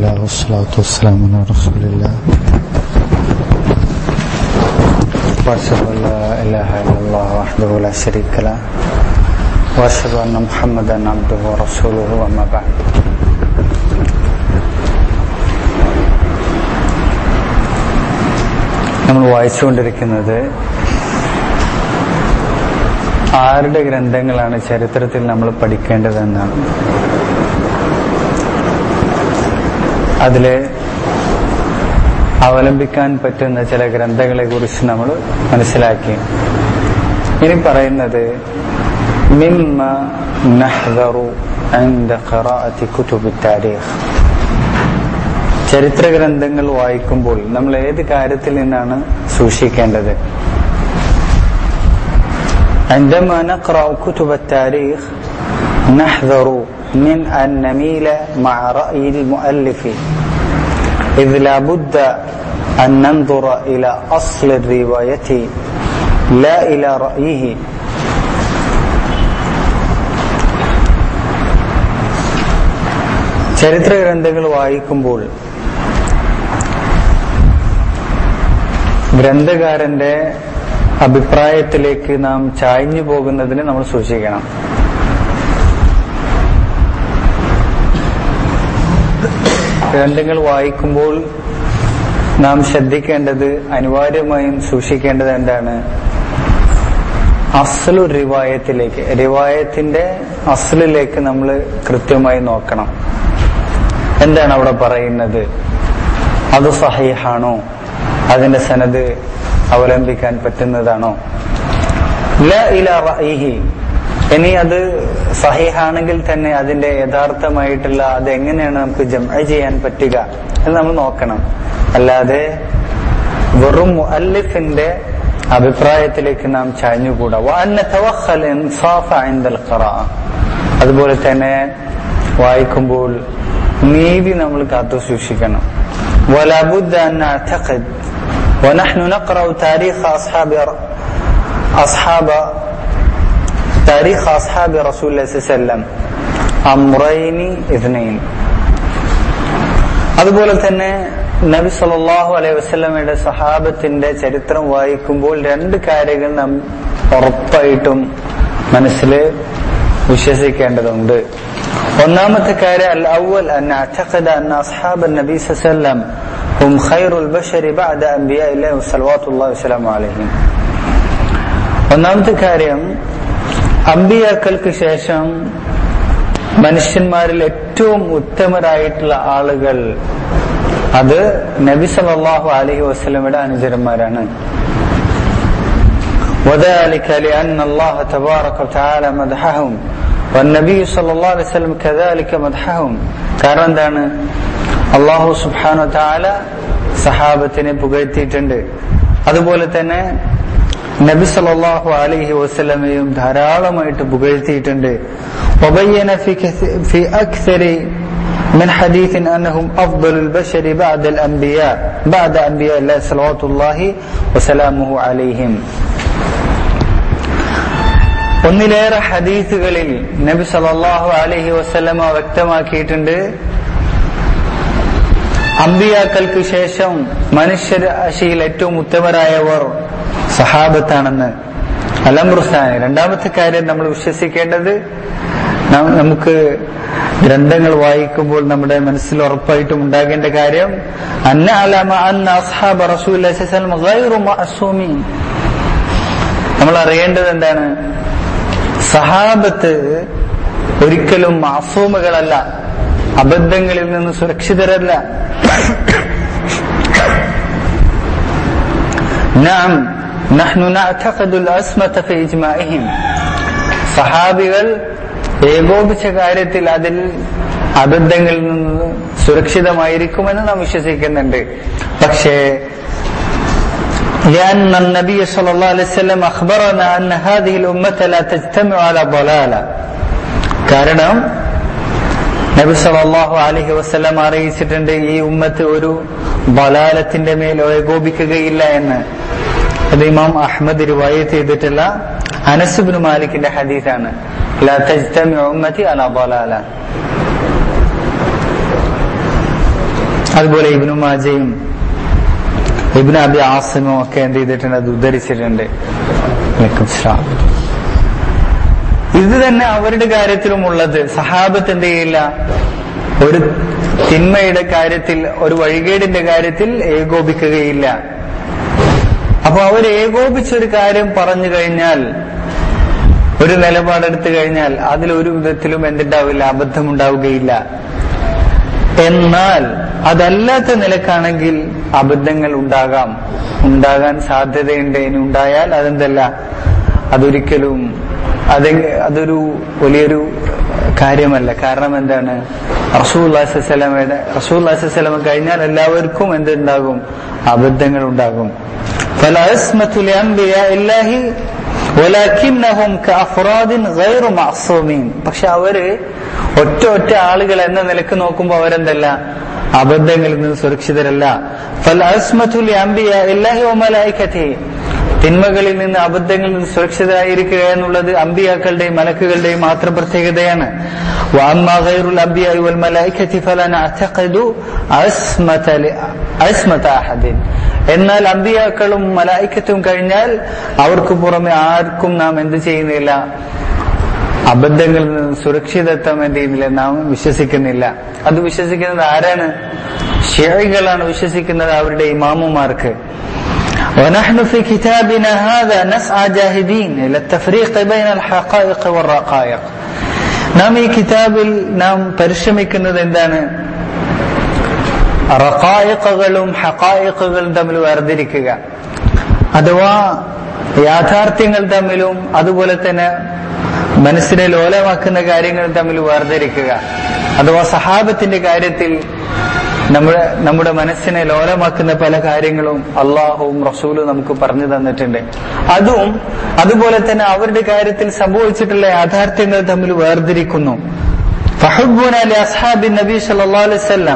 الله والصلاة والسلام على رسول الله وأشهد أن لا إله إلا الله وحده لا شريك له وأشهد أن محمدا عبده ورسوله وما بعد നമ്മൾ വായിച്ചുകൊണ്ടിരിക്കുന്നത് ആരുടെ ഗ്രന്ഥങ്ങളാണ് ചരിത്രത്തിൽ നമ്മൾ പഠിക്കേണ്ടതെന്നാണ് അതില് അവലംബിക്കാൻ പറ്റുന്ന ചില ഗ്രന്ഥങ്ങളെ കുറിച്ച് നമ്മൾ മനസ്സിലാക്കി ഇനി പറയുന്നത് മിമ്മ നഹ്ദറു عند قراءة كتب التاريخ ചരിത്ര ഗ്രന്ഥങ്ങൾ വായിക്കുമ്പോൾ നമ്മൾ ഏത് കാര്യത്തിൽ നിന്നാണ് സൂക്ഷിക്കേണ്ടത് عندما نقرأ كتب التاريخ نحذر من أن نميل مع رأي المؤلف إذ لا بد أن ننظر إلى أصل الرواية لا إلى رأيه ചരിത്ര ഗ്രന്ഥങ്ങൾ വായിക്കുമ്പോൾ ഗ്രന്ഥകാരന്റെ അഭിപ്രായത്തിലേക്ക് നാം ചായ്ഞ്ഞു പോകുന്നതിന് നമ്മൾ സൂക്ഷിക്കണം ഗ്രന്ഥങ്ങൾ വായിക്കുമ്പോൾ നാം ശ്രദ്ധിക്കേണ്ടത് അനിവാര്യമായും സൂക്ഷിക്കേണ്ടത് എന്താണ് അസലു റിവായത്തിലേക്ക് റിവായത്തിന്റെ അസലിലേക്ക് നമ്മൾ കൃത്യമായി നോക്കണം എന്താണ് അവിടെ പറയുന്നത് അത് സഹീഹാണോ അതിന്റെ സനത് അവലംബിക്കാൻ പറ്റുന്നതാണോ ല ഇല റഈഹി ഇനി അത് സഹീഹാണെങ്കിൽ തന്നെ അതിന്റെ യഥാർത്ഥമായിട്ടുള്ള അത് എങ്ങനെയാണ് നമുക്ക് ജമ ചെയ്യാൻ പറ്റുക എന്ന് നമ്മൾ നോക്കണം അല്ലാതെ വെറും മുഅല്ലിഫിന്റെ അഭിപ്രായത്തിലേക്ക് നാം ചാഞ്ഞുകൂടാ അതുപോലെ തന്നെ വായിക്കുമ്പോൾ നീതി നമ്മൾ കാത്തു സൂക്ഷിക്കണം ولا بد أن نعتقد ونحن نقرأ تاريخ أصحاب أصحاب تاريخ أصحاب رسول الله صلى الله عليه وسلم أمرين اثنين അതുപോലെ തന്നെ നബി സല്ലല്ലാഹു അലൈഹി വസല്ലമയുടെ സഹാബത്തിന്റെ ചരിത്രം വായിക്കുമ്പോൾ രണ്ട് കാര്യങ്ങൾ നാം ഉറപ്പായിട്ടും മനസ്സിൽ വിശ്വസിക്കേണ്ടതുണ്ട് ഒന്നാമത്തെ കാര്യം അൽ അവൽ അൻ അഅതഖദ അന്ന അസ്ഹാബ് നബി സല്ലം ഹും ഖൈറുൽ ബശരി ബഅദ അൻബിയാഇല്ലാഹി സ്വല്ലല്ലാഹു വസല്ലം അലൈഹിം ഒന്നാമത്തെ കാര്യം അമ്പിയാക്കൾക്ക് ശേഷം മനുഷ്യന്മാരിൽ ഏറ്റവും ഉത്തമരായിട്ടുള്ള ആളുകൾ അത് നബി സല്ലല്ലാഹു അലൈഹി വസല്ലമയുടെ അനുചരന്മാരാണ് وذلك لأن الله تبارك وتعالى مدحهم والنبي صلى الله عليه وسلم كذلك مدحهم കാരണം എന്താണ് അള്ളാഹു സുബ്ഹാനഹു തആല സഹാബത്തിനെ പുകഴ്ത്തിയിട്ടുണ്ട് അതുപോലെ തന്നെ നബി സല്ലല്ലാഹു അലൈഹി വസല്ലമയും ധാരാളമായിട്ട് പുകഴ്ത്തിയിട്ടുണ്ട് وبين في في أكثر من حديث أنهم أفضل البشر بعد الأنبياء بعد أنبياء الله صلوات الله وسلامه عليهم ഒന്നിലേറെ ഹദീസുകളിൽ നബി സല്ലല്ലാഹു അലൈഹി വസല്ലമ വ്യക്തമാക്കിയിട്ടുണ്ട് അമ്പിയാക്കൾക്ക് ശേഷം മനുഷ്യരാശിയിൽ ഏറ്റവും ഉത്തമരായവർ സഹാബത്താണെന്ന് അലംറുസാനി രണ്ടാമത്തെ കാര്യം നമ്മൾ വിശ്വസിക്കേണ്ടത് നമുക്ക് ഗ്രന്ഥങ്ങൾ വായിക്കുമ്പോൾ നമ്മുടെ മനസ്സിൽ ഉറപ്പായിട്ടും ഉണ്ടാകേണ്ട കാര്യം അന്ന അലമ അന്ന അസ്ഹാബ റസൂൽ നമ്മൾ അറിയേണ്ടത് എന്താണ് സഹാബത്ത് ഒരിക്കലും മാസൂമുകളല്ല അബദ്ധങ്ങളിൽ നിന്ന് സുരക്ഷിതരല്ല نعم نحن نعتقد العصمة في إجماعهم സഹാബികൾ ഏകോപിച്ച കാര്യത്തിൽ അതിൽ അബദ്ധങ്ങളിൽ നിന്ന് സുരക്ഷിതമായിരിക്കുമെന്ന് നാം വിശ്വസിക്കുന്നുണ്ട് പക്ഷേ لأن النبي صلى الله عليه وسلم أخبرنا أن هذه الأمة لا تجتمع على ضلالة കാരണം നബി സല്ലല്ലാഹു അലൈഹി വസല്ലം അറിയിച്ചിട്ടുണ്ട് ഈ ഉമ്മത്ത് ഒരു ബലാലത്തിന്റെ മേൽ ഏകോപിക്കുകയില്ല എന്ന് അത് ഇമാം അഹമ്മദ് റിവായത്ത് ചെയ്തിട്ടുള്ള അനസുബിന് മാലിക്കിന്റെ ഹദീസാണ് ലാ തജ്തമി ഉമ്മത്തി അല ബലാല അതുപോലെ ഇബ്നു മാജയും ഇബ്നു അബി ആസിമും ഒക്കെ എന്ത് ചെയ്തിട്ടുണ്ട് അത് ഉദ്ധരിച്ചിട്ടുണ്ട് വലൈക്കും സ്സലാം. ഇത് തന്നെ അവരുടെ കാര്യത്തിലും ഉള്ളത് സഹാബത്ത് എന്ത് ചെയ്യില്ല ഒരു തിന്മയുടെ കാര്യത്തിൽ ഒരു വഴികേടിന്റെ കാര്യത്തിൽ ഏകോപിക്കുകയില്ല അപ്പൊ അവർ ഏകോപിച്ചൊരു കാര്യം പറഞ്ഞു കഴിഞ്ഞാൽ ഒരു നിലപാടെടുത്തു കഴിഞ്ഞാൽ അതിൽ ഒരു വിധത്തിലും എന്തുണ്ടാവില്ല അബദ്ധമുണ്ടാവുകയില്ല എന്നാൽ അതല്ലാത്ത നിലക്കാണെങ്കിൽ അബദ്ധങ്ങൾ ഉണ്ടാകാം ഉണ്ടാകാൻ സാധ്യതയുണ്ട് ഇനി ഉണ്ടായാൽ അതെന്തല്ല അതൊരിക്കലും അത് അതൊരു വലിയൊരു കാര്യമല്ല കാരണം എന്താണ് റസൂല്ലാസ്ലമയുടെ റസൂല്ലാസ്ലമ കഴിഞ്ഞാൽ എല്ലാവർക്കും എന്തുണ്ടാകും അബദ്ധങ്ങൾ ഉണ്ടാകും فالعصمة لأنبياء الله ولكنهم كأفراد غير معصومين പക്ഷെ അവര് ഒറ്റ ഒറ്റ ആളുകൾ എന്ന നിലക്ക് നോക്കുമ്പോൾ അവരെന്തല്ല അബദ്ധങ്ങളിൽ നിന്ന് സുരക്ഷിതരല്ല فالعصمة لأنبياء الله وملائكته തിന്മകളിൽ നിന്ന് അബദ്ധങ്ങളിൽ നിന്ന് സുരക്ഷിതരായിരിക്കുക എന്നുള്ളത് അമ്പിയാക്കളുടെയും മലക്കുകളുടെയും മാത്രം പ്രത്യേകതയാണ് وأما غير الأنبياء والملائكة فلا نعتقد عصمة ل- عصمة أحد എന്നാൽ അമ്പിയാക്കളും മലായിക്കത്തും കഴിഞ്ഞാൽ അവർക്ക് പുറമെ ആർക്കും നാം എന്ത് ചെയ്യുന്നില്ല അബദ്ധങ്ങളിൽ നിന്ന് സുരക്ഷിതത്വം എന്ത് ചെയ്യുന്നില്ല നാം വിശ്വസിക്കുന്നില്ല അത് വിശ്വസിക്കുന്നത് ആരാണ് ഷിയകളാണ് വിശ്വസിക്കുന്നത് അവരുടെ ഇമാമുമാർക്ക് ونحن في كتابنا هذا نسعى جاهدين إلى التفريق بين الحقائق والرقائق നാം ഈ കിതാബിൽ നാം പരിശ്രമിക്കുന്നത് എന്താണ് റക്കായക്കുകളും ഹക്കായക്കുകളും തമ്മിൽ വേർതിരിക്കുക അഥവാ യാഥാർത്ഥ്യങ്ങൾ തമ്മിലും അതുപോലെ തന്നെ മനസ്സിനെ ലോലമാക്കുന്ന കാര്യങ്ങൾ തമ്മിൽ വേർതിരിക്കുക അഥവാ സഹാബത്തിന്റെ കാര്യത്തിൽ നമ്മുടെ നമ്മുടെ മനസ്സിനെ ലോലമാക്കുന്ന പല കാര്യങ്ങളും അള്ളാഹുവും റസൂലും നമുക്ക് പറഞ്ഞു തന്നിട്ടുണ്ട് അതും അതുപോലെ തന്നെ അവരുടെ കാര്യത്തിൽ സംഭവിച്ചിട്ടുള്ള യാഥാർത്ഥ്യങ്ങൾ തമ്മിൽ വേർതിരിക്കുന്നു ഫഹബുന അലി അസ്ഹാബി നബി സല്ലല്ലാഹു അലൈഹി വസല്ലം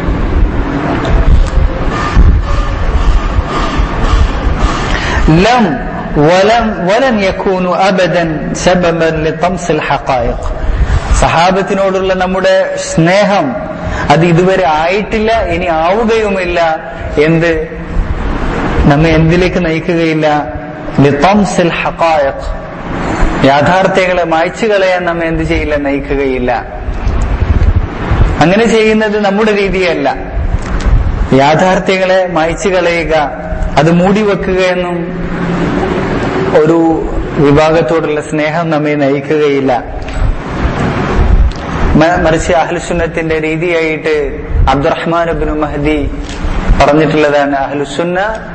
لم ولم ولن يكونوا ابدا سببا لطمس الحقائق സഹാബത്തിനോടുള്ള നമ്മുടെ സ്നേഹം അത് ഇതുവരെ ആയിട്ടില്ല ഇനി ആവുകയുമില്ല എന്ത് നമ്മെ എന്തിലേക്ക് നയിക്കുകയില്ല ലിതംസിൽ ഹഖായിഖ് യാഥാർത്ഥ്യങ്ങളെ മായ്ച്ചു കളയാൻ നമ്മെ എന്ത് ചെയ്യില്ല നയിക്കുകയില്ല അങ്ങനെ ചെയ്യുന്നത് നമ്മുടെ രീതിയല്ല യാഥാർത്ഥ്യങ്ങളെ മായ്ച്ചു കളയുക അത് മൂടി വെക്കുകയെന്നും ഒരു വിഭാഗത്തോടുള്ള സ്നേഹം നമ്മെ നയിക്കുകയില്ല മ- മറിച്ച് അഹ്ലുസുന്നത്തിന്റെ രീതിയായിട്ട് അബ്ദുറഹ്മാൻ ബിൻ മഹദി പറഞ്ഞിട്ടുള്ളതാണ് അഹ്ലുസുന്ന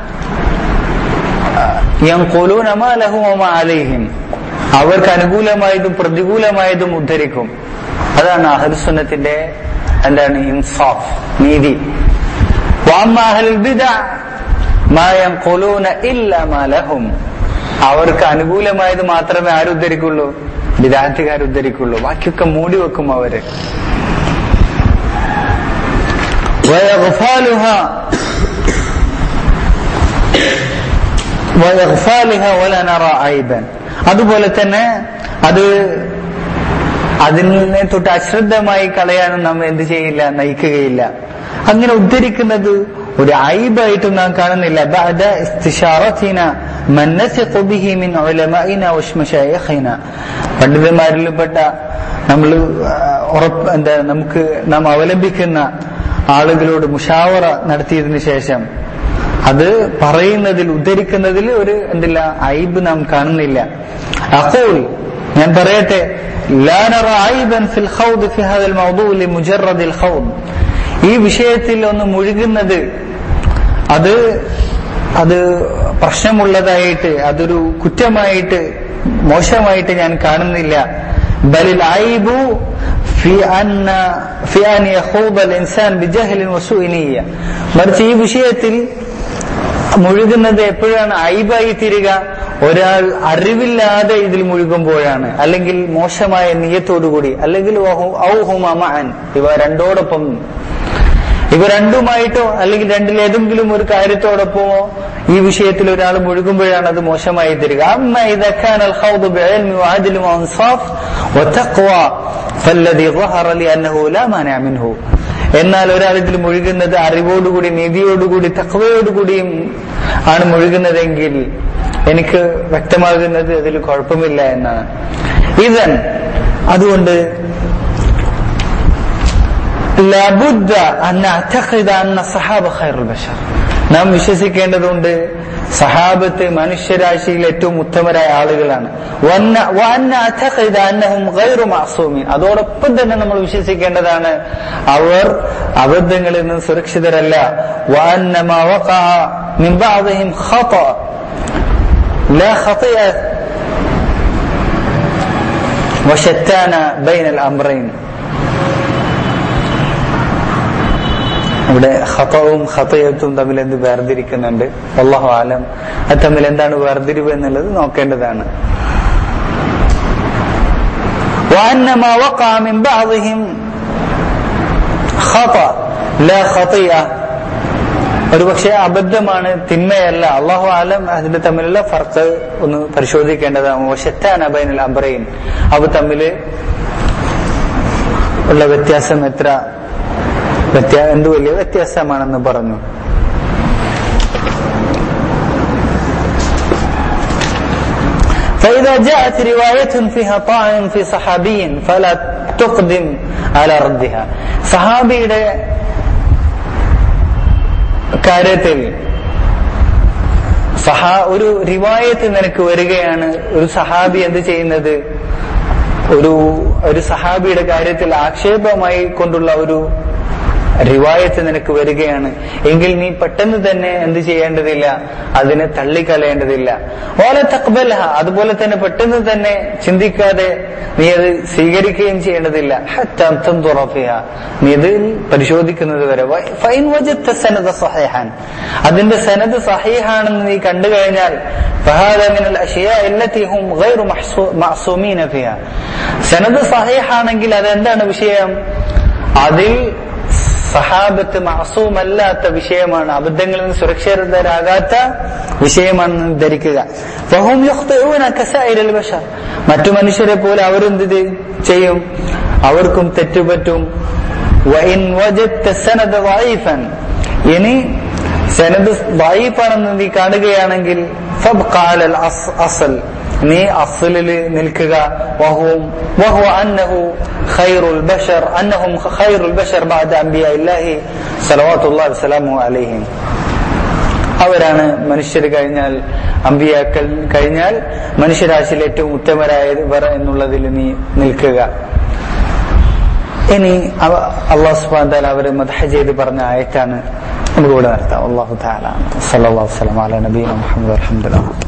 യൻഖുലൂന മാ ലഹും വമാ അലൈഹിം അവർക്ക് അനുകൂലമായതും പ്രതികൂലമായതും ഉദ്ധരിക്കും അതാണ് അഹ്ലുസുന്നത്തിന്റെ എന്താണ് ഇൻസാഫ് നീതി വാമ്മ അഹ്ലുൽ ബിദ്അ മാ യൻഖുലൂന ഇല്ലാ മാ ലഹും അവർക്ക് അനുകൂലമായത് മാത്രമേ ആരുദ്ധരിക്കുള്ളൂ വിദാർത്ഥികാർ ഉദ്ധരിക്കുള്ളൂ ബാക്കിയൊക്കെ മൂടി വെക്കും അവര് ويغفالها ويغفالها ولا نرى عيبا അതുപോലെ തന്നെ അത് അതിനെ തൊട്ട് അശ്രദ്ധമായി കളയാനും നാം എന്ത് ചെയ്യില്ല നയിക്കുകയില്ല അങ്ങനെ ഉദ്ധരിക്കുന്നത് ഒരു ഐബായിട്ടും നാം കാണുന്നില്ല بعد استشارتنا من نثق به من علمائنا ومشايخنا പണ്ഡിതന്മാരിൽപ്പെട്ട നമ്മൾ ഉറപ്പ് എന്താ നമുക്ക് നാം അവലംബിക്കുന്ന ആളുകളോട് മുഷാവറ നടത്തിയതിനു ശേഷം അത് പറയുന്നതിൽ ഉദ്ധരിക്കുന്നതിൽ ഒരു എന്തില്ല ഐബ് നാം കാണുന്നില്ല അപ്പോൾ ഞാൻ പറയട്ടെ لا نرى عيبا في الخوض في هذا الموضوع لمجرد الخوض ഈ വിഷയത്തിൽ ഒന്ന് മുഴുകുന്നത് അത് അത് പ്രശ്നമുള്ളതായിട്ട് അതൊരു കുറ്റമായിട്ട് മോശമായിട്ട് ഞാൻ കാണുന്നില്ല ബലിൽ ഐബു في أن في أن يخوض الإنسان بجهل وسوء نية മറിച്ച് ഈ വിഷയത്തിൽ മുഴുകുന്നത് എപ്പോഴാണ് ഐബായി തീരുക ഒരാൾ അറിവില്ലാതെ ഇതിൽ മുഴുകുമ്പോഴാണ് അല്ലെങ്കിൽ മോശമായ നീയത്തോടുകൂടി അല്ലെങ്കിൽ വഹു- ഔ ഹുമ മഅൻ. ഇവ രണ്ടോടൊപ്പം ഇവ രണ്ടുമായിട്ടോ അല്ലെങ്കിൽ രണ്ടിലേതെങ്കിലും ഒരു കാര്യത്തോടൊപ്പമോ ഈ വിഷയത്തിൽ ഒരാൾ മുഴുകുമ്പോഴാണ് അത് മോശമായി തരിക അമ്മ ഇതക്കാൻ الخوض بعلم وعدل وانصاف وتقوى فالذي ظهر لي انه لا مانع منه എന്നാൽ ഒരാൾ ഇതിൽ മുഴുകുന്നത് അറിവോടുകൂടി നീതിയോടുകൂടി തക്കവയോടുകൂടിയും ആണ് മുഴുകുന്നതെങ്കിൽ എനിക്ക് വ്യക്തമാകുന്നത് അതിൽ കുഴപ്പമില്ല എന്നാണ് ഇതൻ അതുകൊണ്ട് ലബുദ്ധ അൻ അഅ്തഖിദ അന്ന സഹാബ ഖൈറുൽ ബശർ നാം വിശ്വസിക്കേണ്ടതുണ്ട് സഹാബത്ത് മനുഷ്യരാശിയിൽ ഏറ്റവും ഉത്തമരായ ആളുകളാണ് വന്ന- വഅന്ന അഅ്തഖിദ അന്നഹും ഗൈറു മഅസൂമീൻ അതോടൊപ്പം തന്നെ നമ്മൾ വിശ്വസിക്കേണ്ടതാണ് അവർ അബദ്ധങ്ങളിൽ നിന്ന് സുരക്ഷിതരല്ല വഅന്ന മാ വഖഅ മിൻ ബഅദിഹിം ഖത لا خطيئة وشتان بين الأمرين ഇവിടെ ഖതവും ഖതയത്തും തമ്മിൽ എന്ത് വേർതിരിക്കുന്നുണ്ട് അള്ളാഹു ആലം അത് തമ്മിൽ എന്താണ് വേർതിരിവ് എന്നുള്ളത് നോക്കേണ്ടതാണ് وأن ما وقع من بعضهم خطأ لا خطيئة ഒരുപക്ഷെ അബദ്ധമാണ് തിന്മയല്ല അള്ളാഹു ആലം അതിന്റെ തമ്മിലുള്ള ഫർക്ക് ഒന്ന് പരിശോധിക്കേണ്ടതാണ് വശത്താൻ അബൈനൽ അംബറയിൻ അവ തമ്മില് ഉള്ള വ്യത്യാസം എത്ര വ്യത്യാ എന്ത് വലിയ വ്യത്യാസമാണെന്ന് പറഞ്ഞു فإذا جاءت رواية فيها طعن في صحابي فلا تقدم على ردها സഹാബിയുടെ കാര്യത്തിൽ സഹാ ഒരു റിവായത്ത് നിനക്ക് വരികയാണ് ഒരു സഹാബി എന്ത് ചെയ്യുന്നത് ഒരു ഒരു സഹാബിയുടെ കാര്യത്തിൽ ആക്ഷേപമായി കൊണ്ടുള്ള ഒരു റിവായത്ത് നിനക്ക് വരികയാണ് എങ്കിൽ നീ പെട്ടെന്ന് തന്നെ എന്ത് ചെയ്യേണ്ടതില്ല അതിനെ തള്ളിക്കളയേണ്ടതില്ല ഓല തക്ബലഹ അതുപോലെ തന്നെ പെട്ടെന്ന് തന്നെ ചിന്തിക്കാതെ നീ അത് സ്വീകരിക്കുകയും ചെയ്യേണ്ടതില്ല ഹത്താ തൻതുറഫിഹ. നീ ഇത് പരിശോധിക്കുന്നത് വരെ വ- ഫൈൻ വജദ്ത സനദ സഹീഹാൻ അതിന്റെ സനദ് സഹീഹാണെന്ന് നീ കണ്ടു കഴിഞ്ഞാൽ فهذا من الأشياء التي هم غير محسو- معصومين فيها സനദ് സഹീഹാണെങ്കിൽ അതെന്താണ് വിഷയം അതിൽ സഹാബത്ത് മാസൂമല്ലാത്ത വിഷയമാണ് അബദ്ധങ്ങളിൽ നിന്ന് സുരക്ഷിതരാകാത്ത വിഷയമാണെന്ന് ധരിക്കുക ഫഹും യുഖ്തിഊന കസائر البشر മറ്റു മനുഷ്യരെ പോലെ അവരെന്ത് ഇത് ചെയ്യും അവർക്കും തെറ്റുപറ്റും وإن وجدت السند ضعيفا ഇനി സനദ് ضعيفാണെന്ന് നീ കാണുകയാണെങ്കിൽ فابق على الأص- أصل നീ അസലിൽ നിൽക്കുക വഹും വഹു അന്നഹു ഖൈറുൽ ബഷർ അന്നഹും ഖൈറുൽ ബഷർ ബഅദ അംബിയാ ഇല്ലാഹി സലവാത്തുല്ലാഹി വസലാമു അലൈഹിം അവരാണ് മനുഷ്യർ കഴിഞ്ഞാൽ അമ്പിയാക്കൾ കഴിഞ്ഞാൽ മനുഷ്യരാശിയിൽ ഏറ്റവും ഉത്തമരായവർ എന്നുള്ളതിൽ നീ നിൽക്കുക ഇനി അള്ളാഹു സുബ്ഹാനഹു വതആല അവരെ മദ്ഹ ചെയ്ത് പറഞ്ഞ ആയത്താണ് നമുക്ക് ഇവിടെ നിർത്താം അള്ളാഹു തആല സല്ലല്ലാഹു അലൈഹി വസല്ലം അല നബീന മുഹമ്മദ് അൽഹംദുലില്ലാഹ്